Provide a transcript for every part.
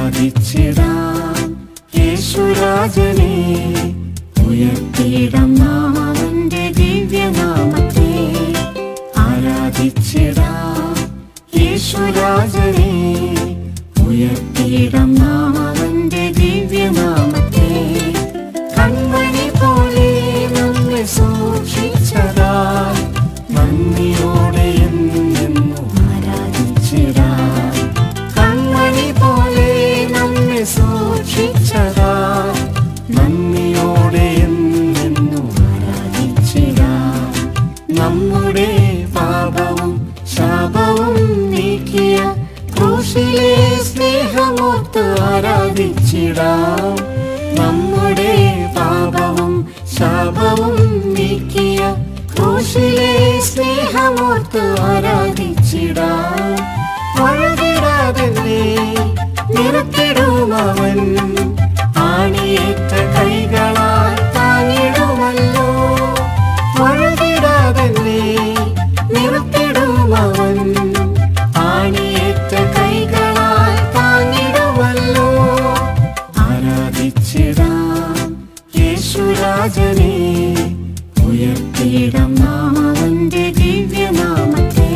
ആരാധിച്ചിടാം യേശുരാജനെ ഉയർത്തിയിടം നാമവന്റെ ദിവ്യനാമത്തെ ആരാധിച്ചിടാം യേശുരാജനെ ഉയർത്തിയിടം നാമവന്റെ ദിവ്യനാമത്തെ കൺമണി പോലെ നമ്മെ സൂക്ഷിച്ചതാൽ നന്ദിയോടെ എന്നെന്നും ആരാധിച്ചിടാം കൺമണി പോലെ നമ്മെ സൂക്ഷിച്ചതാൽ നന്ദിയോടെ എന്നെന്നും ആരാധിച്ചിടാം നമ്മുടെ പാപവും ശാപവും നീക്കിയ ക്രൂശിലെ സ്നേഹമോർത്ത് ആരാധിച്ചിടാം നമ്മുടെ പാപവും ശാപവും നീക്കിയ ക്രൂശിലെ സ്നേഹമോർത്ത് ആരാധിച്ചിടാം വഴുതിടാതെ നിർത്തിടും അവൻ ആണിയേറ്റ കൈകളാൽ താങ്ങിടുമല്ലോ വഴുതിടാതെ നിർത്തിടും അവൻ ആണിയേറ്റ കൈകളാൽ താങ്ങിടുമല്ലോ ആരാധിച്ചിടാം യേശുരാജനെ ഉയർത്തിയിടം നാമവന്റെ ദിവ്യനാമത്തെ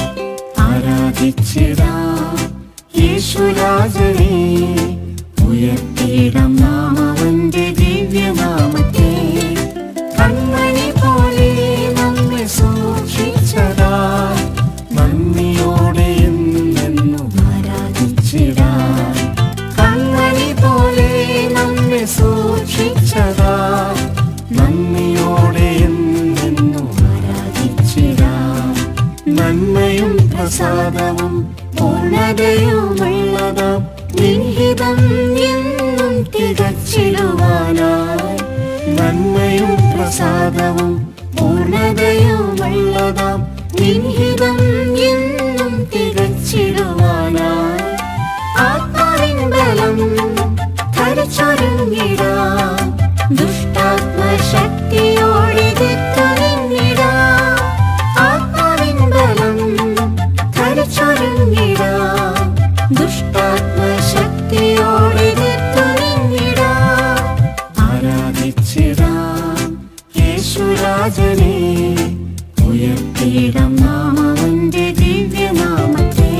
ആരാധിച്ചിടാം യേശുരാജനെ ഉയർത്തിയിടം നാമവന്റെ ദിവ്യനാമത്തെ കൺമണി പോലെ നമ്മെ സൂക്ഷിച്ചതാൽ നന്ദിയോടെ എന്നെന്നും ആരാധിച്ചിടാം കൺമണി പോലെ നമ്മെ സൂക്ഷിച്ചതാൽ നന്ദിയോടെ എന്നെന്നും ആരാധിച്ചിടാം നന്മയും പ്രസാദവും പൂർണ്ണതയുമുള്ളതാം നിഹിതം എന്നും തികച്ചിടുവാനായി നന്മയും പ്രസാദവും പൂർണ്ണതയുമുള്ളതാം നിഹിതം എന്നും തികച്ചിടുവാനായി ആത്മാവിൻ ബലം ധരിച്ചൊരുങ്ങിടാം ദുഷ്ടാത്മശക്തിയോടെ എതിർത്തുനിന്നിടാം ആത്മാവിൻ ബലം ധരിച്ചൊരുങ്ങിടാം ദുഷ്ടാത്മശക്തിയോടെ എതിർത്തുനിന്നിടാം ആരാധിച്ചിടാം യേശുരാജനെ ഉയർത്തിയിടം നാമവന്റെ ദിവ്യനാമത്തെ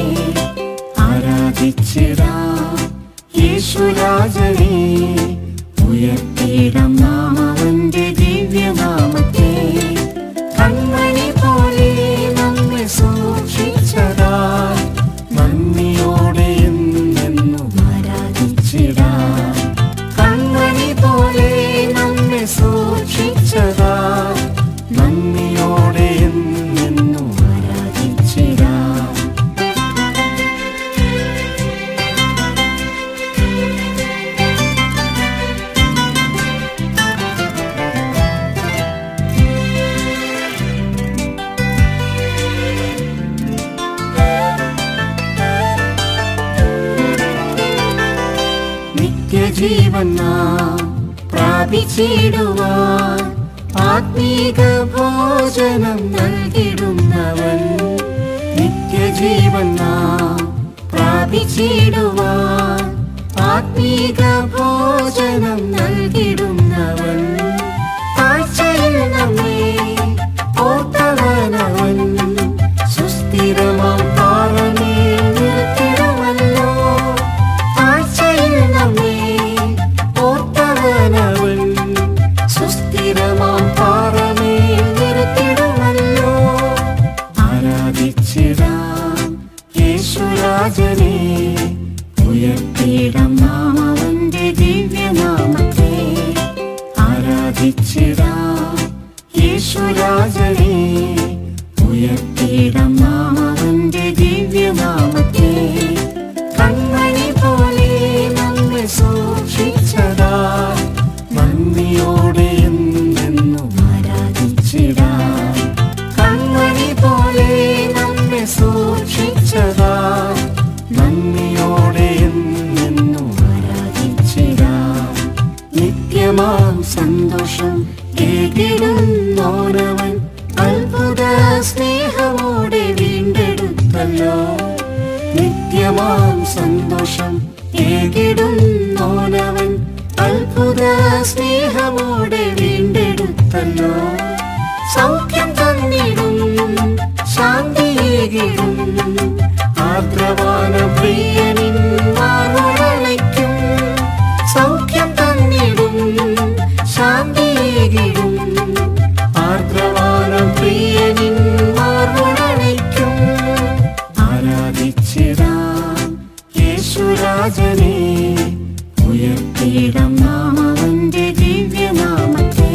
ആരാധിച്ചിടാം യേശുരാജനെ ഉയർത്തിയിടം നാമവന്റെ ദിവ്യനാമത്തെ കൺമണി പോലെ നമ്മെ സൂക്ഷിച്ചതാൽ നന്ദിയോടെ എന്നെന്നും ആരാധിച്ചിടാം കൺമണി പോലെ നമ്മെ സൂക്ഷിച്ചതാൽ നന്ദിയോടെ എന്നെന്നും ആരാധിച്ചിടാം നിത്യജീവൻ നാം പ്രാപിച്ചിടുവാൻ ആത്മീക ഭോജനം നൽകിടുന്നവൻ നിത്യജീവൻ നാം പ്രാപിച്ചിടുവാൻ ആത്മീക ഭോജനം നൽകിടുന്നവൻ കാഴ്ചയിൽ നമ്മെ ഓർത്തവനവൻ സുസ്ഥിരമാം പാറമേൽ നിർത്തിടുമല്ലോ കാഴ്ചയിൽ നമ്മെ ഓർത്തവനവൻ സുസ്ഥിരമാം പാറമേൽ നിർത്തിടുമല്ലോ ആരാധിച്ചിടാം യേശുരാജനെ ഉയർത്തിയിടം നാമവന്റെ ദിവ്യനാമത്തെ ആരാധിച്ചിടാം യേശുരാജനെ ഉയർത്തിയിടം നാമവന്റെ ദിവ്യനാമത്തെ കൺമണി പോലെ നമ്മെ സൂക്ഷിച്ചതാൽ നന്ദിയോടെ എന്നെന്നും ആരാധിച്ചിടാം കൺമണി പോലെ നമ്മെ സൂക്ഷിച്ചതാൽ നന്ദിയോടെ എന്നെന്നും ആരാധിച്ചിടാം നിത്യമാം സന്തോഷം ഏകിടുന്നോരവൻ അത്ഭുത സ്നേഹമോടെ വീണ്ടെടുത്തല്ലോ നിത്യമാം സന്തോഷം ഏകിടുന്നോനവൻ അത്ഭുത സ്നേഹമോടെ വീണ്ടെടുത്തല്ലോ സൗഖ്യം തന്നിടും ശാന്തിയേകിടും ആർദ്രവാന പ്രിയനിൻ മാറുളയ്ക്കും സൗഖ്യം തന്നിടും ശാന്തിയേകിടും ആർദ്രവാന പ്രിയനിൻ മാറുളയ്ക്കും ആരാധിച്ചിടാം യേശുരാജനെ ഉയർത്തിയിടം നാമവന്റെ ദിവ്യനാമത്തെ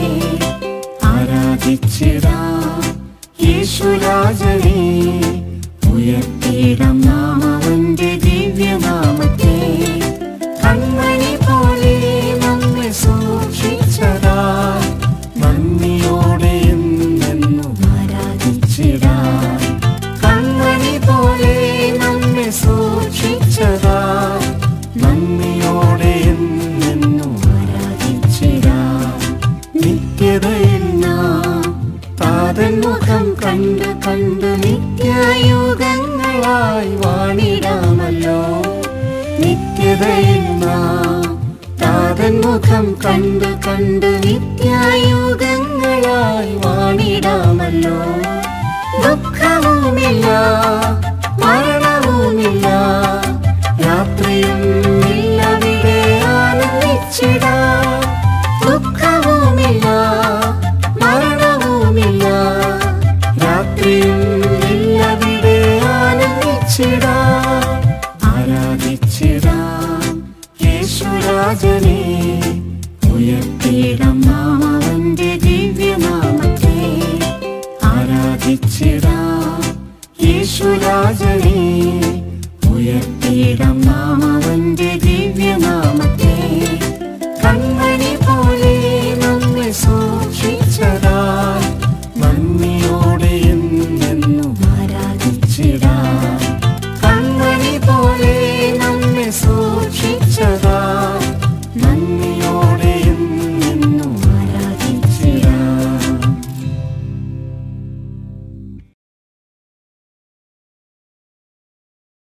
ആരാധിച്ചിടാം യേശുരാജനെ ഉയർത്തിയിടം നാമവന്റെ ദിവ്യനാമത്തെ കൺമണി പോലെ നമ്മെ സൂക്ഷിച്ചതാ നന്ദിയോടെ എന്നെന്നും ആരാധിച്ചിടാം കൺമണി പോലെ നമ്മെ സൂക്ഷിച്ചതാ നന്ദിയോടെ എന്നെന്നും ആരാധിച്ചിടാം നിത്യതയിൽ നാം താതൻ മുഖം കണ്ട് കണ്ട് നിത്യയുഗങ്ങളായി വാണിടാമല്ലോ നിത്യതയിൽ നാം താതൻ മുഖം കണ്ട് കണ്ട് നിത്യയുഗങ്ങളായി വാണിടാമല്ലോ ദുഃഖവുമില്ല മരണവുമില്ല രാത്രിയും ഇല്ലവിടെ ആനന്ദിച്ചിടാം ദുഃഖവുമില്ല മരണവുമില്ല രാത്രിയും ഇല്ലവിടെ ആനന്ദിച്ചിടാം ആരാധിച്ചിടാം യേശുരാജനെ ഉയർത്തിയിടം നാമവന്റെ ദിവ്യനാമത്തെ ആരാധിച്ചിടാം യേശുരാജനെ ഉയർത്തിയിടം നാമവന്റെ